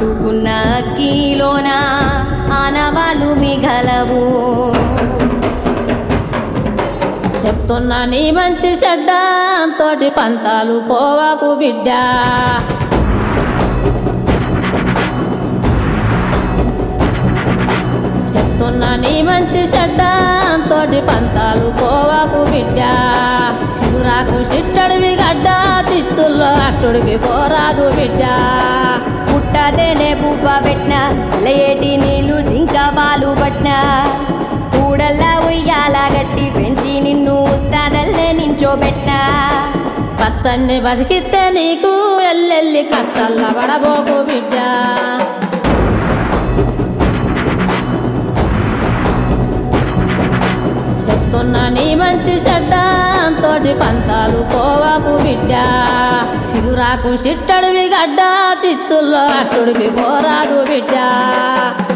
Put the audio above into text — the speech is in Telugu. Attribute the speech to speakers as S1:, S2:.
S1: అంటుకున్న అగ్గిలోన ఆనవాళ్ళు మిగలవు
S2: చెప్తున్నా నీ మంచి చెడ్డ తోటి పంతాలు పోవాకు బిడ్డ చెప్తున్నా నీ మంచి చెడ్డ తోటి పంతాలు పోవాకు బిడ్డ శివురాకు సిట్టడివి గడ్డ చిచ్చుల్లో అట్టుడికి పోరాదు బిడ్డ
S1: పుట్టదేనే పువ్వ పెట్టిన సెలయేటి నీళ్లు జింక బాలు పట్టిన కూడల్లా ఉయ్యాల గట్టి పెంచి నిన్ను ఉస్తాదల్లే నించోబెట్టిన
S2: పచ్చన్ని బతికితే నీకు ఎల్లెల్లి కచ్చల్ల పడబోకు బిడ్డ చెప్తున్నా నీ మంచి చెడ్డ తోటి పంతాలు పోవాకు బిడ్డ సిగురాకు సిట్టడివి గడ్డ చిచ్చుల్లో అట్టుడికి పోరాదు బిడ్డ